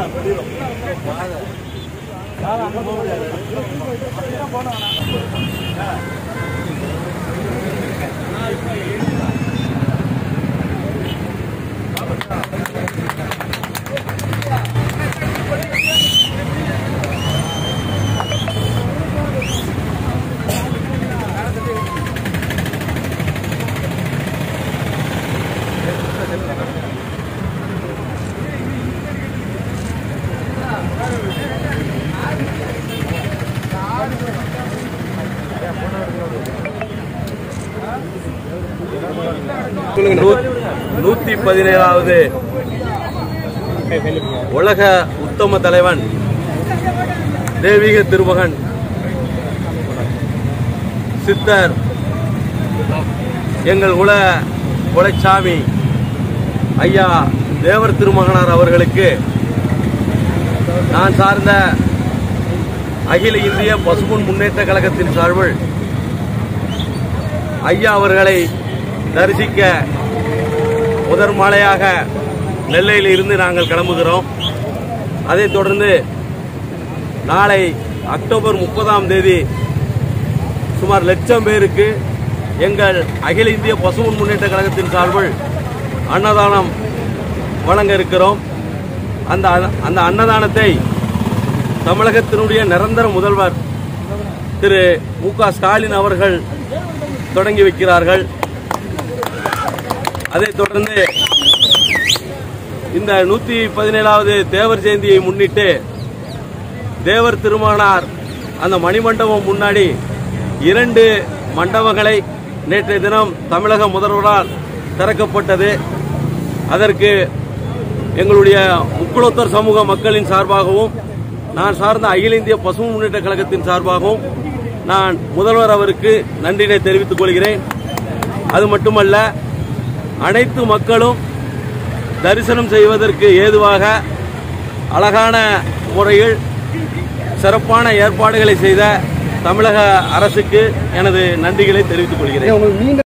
நூத்தி பதினேழாவது உலக உத்தம தலைவன் தெய்வீக திருமகன் சித்தர் எங்கள் குல குலச்சாமி ஐயா தேவர் திருமகனார் அவர்களுக்கு நான் சார்ந்த அகில இந்திய பசும்பொன் முன்னேற்ற கழகத்தின் சார்பில் ஐயா அவர்களை தரிசிக்க முதற் மாலையாக நெல்லையில் இருந்து நாங்கள் கிளம்புகிறோம் அதைத் தொடர்ந்து நாளை அக்டோபர் முப்பதாம் தேதி சுமார் லட்சம் பேருக்கு எங்கள் அகில இந்திய பசுமன் முன்னேற்ற கழகத்தின் சார்பில் அன்னதானம் வழங்க இருக்கிறோம் அந்த அந்த அன்னதானத்தை தமிழகத்தினுடைய நிரந்தர முதல்வர் திரு மு க ஸ்டாலின் அவர்கள் தொடங்கி வைக்கிறார்கள் அதைத் தொடர்ந்து இந்த நூத்தி பதினேழாவது தேவர் ஜெயந்தியை முன்னிட்டு தேவர் திருமகனார் அந்த மணிமண்டபம் முன்னாடி இரண்டு மண்டபங்களை நேற்றைய தினம் தமிழக முதல்வரால் திறக்கப்பட்டது அதற்கு எங்களுடைய முக்குளத்தூர் சமூக மக்களின் சார்பாகவும் நான் சார்ந்த அகில இந்திய பசுமை முன்னேற்ற கழகத்தின் சார்பாகவும் நான் முதல்வர் அவருக்கு நன்றினை தெரிவித்துக் கொள்கிறேன் அது மட்டுமல்ல அனைத்து மக்களும் தரிசனம் செய்வதற்கு ஏதுவாக அழகான முறையில் சிறப்பான ஏற்பாடுகளை செய்த தமிழக அரசுக்கு எனது நன்றிகளை தெரிவித்துக் கொள்கிறேன்